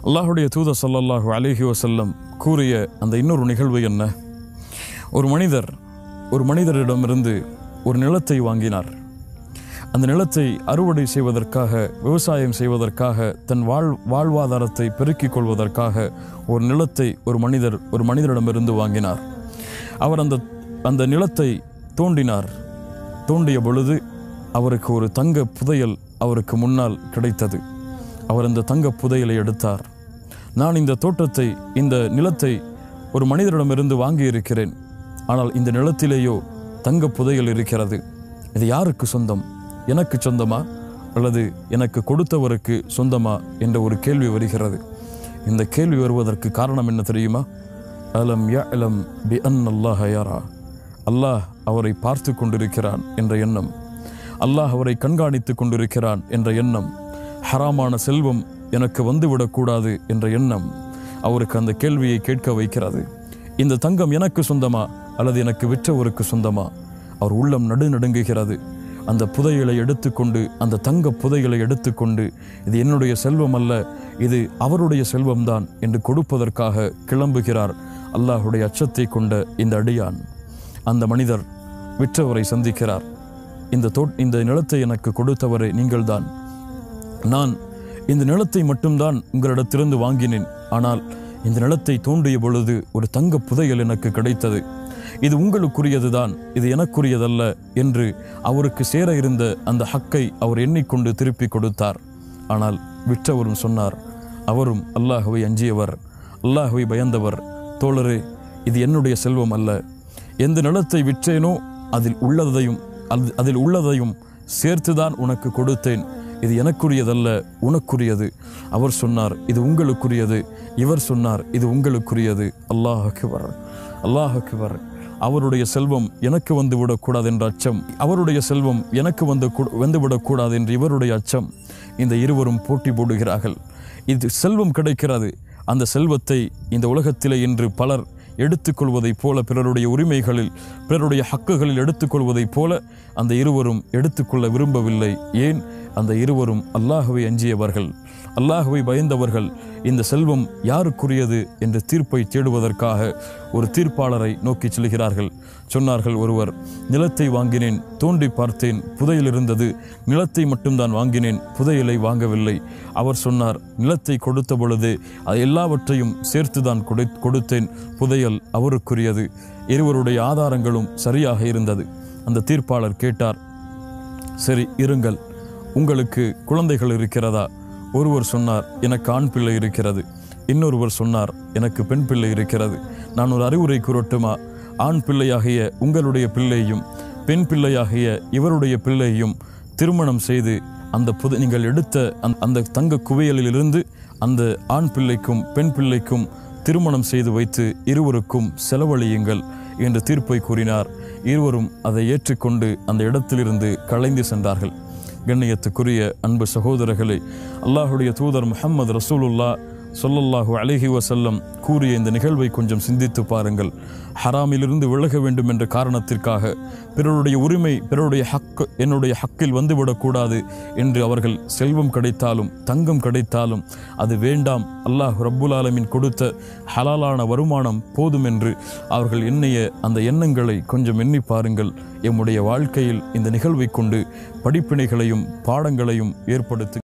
அல்லாஹுடைய தூதர் ஸல்லல்லாஹு அலைஹி வஸல்லம் கூறிய அந்த இன்னொரு நிகழ்வு என்ன ஒரு மனிதர் ஒரு மனிதரிடமிருந்து ஒரு நிலத்தை வாங்கினார் அந்த நிலத்தை அறுவடை செய்வதற்காக விவசாயம் செய்வதற்காக தன் வாழ் வாழ்வாதாரத்தை பெருக்கிக் கொள்வதற்காக ஒரு நிலத்தை ஒரு மனிதர் ஒரு மனிதரிடமிருந்து வாங்கினார் அவர் அந்த அந்த நிலத்தை தோண்டினார் தோண்டிய பொழுது அவருக்கு ஒரு தங்க புதையல் அவருக்கு முன்னால் கிடைத்தது அவர் அந்த தங்க புதையலை எடுத்தார் நான் இந்த தோட்டத்தை இந்த நிலத்தை ஒரு மனிதரிடமிருந்து வாங்கி இருக்கிறேன் ஆனால் இந்த நிலத்திலேயோ தங்க புதையல் இருக்கிறது இது யாருக்கு சொந்தம் எனக்கு சொந்தமா அல்லது எனக்கு கொடுத்தவருக்கு சொந்தமா என்ற ஒரு கேள்வி வருகிறது இந்த கேள்வி வருவதற்கு காரணம் என்ன தெரியுமா அலம் யஅலம் பி அன் அல்லாஹ் யாரா அல்லாஹ் அவரை பார்த்து கொண்டிருக்கிறான் என்ற எண்ணம் அல்லாஹ் அவரை கண்காணித்து கொண்டிருக்கிறான் என்ற எண்ணம் ஹராமான செல்வம் எனக்கு வந்துவிடக்கூடாது என்ற எண்ணம் அவருக்கு அந்த கேள்வியை கேட்க வைக்கிறது இந்த தங்கம் எனக்கு சொந்தமா அல்லது எனக்கு விற்றவருக்கு சொந்தமா அவர் உள்ளம் நடுநடுங்குகிறது அந்த புதையலை எடுத்துக்கொண்டு அந்த தங்க புதையலை எடுத்துக்கொண்டு இது என்னுடைய செல்வம் அல்ல இது அவருடைய செல்வம்தான் என்று கொடுப்பதற்காக கிளம்புகிறார் அல்லாஹுடைய அச்சத்தை கொண்ட இந்த அடியான் அந்த மனிதர் விற்றவரை சந்திக்கிறார் இந்த தோ இந்த நிலத்தை எனக்கு கொடுத்தவரே நீங்கள்தான் நான் இந்த நிலத்தை மட்டும்தான் உங்களிடத்திலிருந்து வாங்கினேன் ஆனால் இந்த நிலத்தை தோண்டிய பொழுது ஒரு தங்க புதையல் எனக்கு கிடைத்தது இது உங்களுக்குரியதுதான் இது எனக்குரியதல்ல என்று அவருக்கு சேர இருந்த அந்த ஹக்கை அவர் எண்ணிக்கொண்டு திருப்பி கொடுத்தார் ஆனால் விற்றவரும் சொன்னார் அவரும் அல்லாஹுவை அஞ்சியவர் அல்லாஹுவை பயந்தவர் தோழரே இது என்னுடைய செல்வம் அல்ல எந்த நிலத்தை விற்றேனோ அதில் உள்ளதையும் அது அதில் உள்ளதையும் சேர்த்துதான் உனக்கு கொடுத்தேன் இது எனக்குரியதல்ல உனக்குரியது அவர் சொன்னார் இது உங்களுக்குரியது இவர் சொன்னார் இது உங்களுக்குரியது அல்லாஹ் அக்பர் அல்லாஹ் அக்பர் அவருடைய செல்வம் எனக்கு வந்து விடக்கூடாது என்ற அச்சம் அவருடைய செல்வம் எனக்கு வந்து கு- வந்து விடக்கூடாது என்று இவருடைய அச்சம் இந்த இருவரும் போட்டி போடுகிறார்கள் இது செல்வம் கிடைக்கிறது அந்த செல்வத்தை இந்த உலகத்திலே இன்று பலர் எடுத்துக்கொள்வதைப் போல பிறருடைய உரிமைகளில் பிறருடைய ஹக்குகளில் எடுத்துக்கொள்வதைப் போல அந்த இருவரும் எடுத்துக்கொள்ள விரும்பவில்லை ஏன் அந்த இருவரும் அல்லாஹுவை அஞ்சியவர்கள் அல்லாஹுவை பயந்தவர்கள் இந்த செல்வம் யாருக்குரியது என்ற தீர்ப்பை தேடுவதற்காக ஒரு தீர்ப்பாளரை நோக்கி செல்கிறார்கள் சொன்னார்கள் ஒருவர் நிலத்தை வாங்கினேன் தோண்டி பார்த்தேன் புதையல் இருந்தது நிலத்தை மட்டும்தான் வாங்கினேன் புதையலை வாங்கவில்லை அவர் சொன்னார் நிலத்தை கொடுத்த பொழுது அது எல்லாவற்றையும் சேர்த்துதான் கொடு கொடுத்தேன் புதையல் அவருக்குரியது இருவருடைய ஆதாரங்களும் சரியாக இருந்தது அந்த தீர்ப்பாளர் கேட்டார் சரி இருங்கள் உங்களுக்கு குழந்தைகள் இருக்கிறதா ஒருவர் சொன்னார் எனக்கு ஆண் பிள்ளை இருக்கிறது இன்னொருவர் சொன்னார் எனக்கு பெண் பிள்ளை இருக்கிறது நான் ஒரு அறிவுரை கூறட்டுமா ஆண் பிள்ளையாகிய உங்களுடைய பிள்ளையும் பெண் பிள்ளையாகிய இவருடைய பிள்ளையும் திருமணம் செய்து அந்த புது நீங்கள் எடுத்த அந்த- அந்த தங்க குவியலிலிருந்து அந்த ஆண் பிள்ளைக்கும் பெண் பிள்ளைக்கும் திருமணம் செய்து வைத்து இருவருக்கும் செலவழியுங்கள் என்று தீர்ப்பை கூறினார் இருவரும் அதை ஏற்றுக்கொண்டு அந்த இடத்திலிருந்து கலைந்து சென்றார்கள் கண்ணியத்துக்குரிய அன்பு சகோதரர்களே அல்லாஹுடைய தூதர் முஹம்மது ரசூலுல்லா ஸல்லல்லாஹு அலைஹி வஸல்லம் கூறிய இந்த நிகழ்வை கொஞ்சம் சிந்தித்து பாருங்கள் ஹராமிலிருந்து விலக வேண்டும் என்ற காரணத்திற்காக பிறருடைய உரிமை பிறருடைய ஹக்கு என்னுடைய ஹக்கில் வந்துவிடக்கூடாது என்று அவர்கள் செல்வம் கிடைத்தாலும் தங்கம் கிடைத்தாலும் அது வேண்டாம் அல்லாஹ் ரப்புல் ஆலமீன் கொடுத்த ஹலாலான வருமானம் போதும் என்று அவர்கள் எண்ணிய அந்த எண்ணங்களை கொஞ்சம் எண்ணி பாருங்கள் எம்முடைய வாழ்க்கையில் இந்த நிகழ்வை கொண்டு படிப்பினைகளையும் பாடங்களையும் ஏற்படுத்து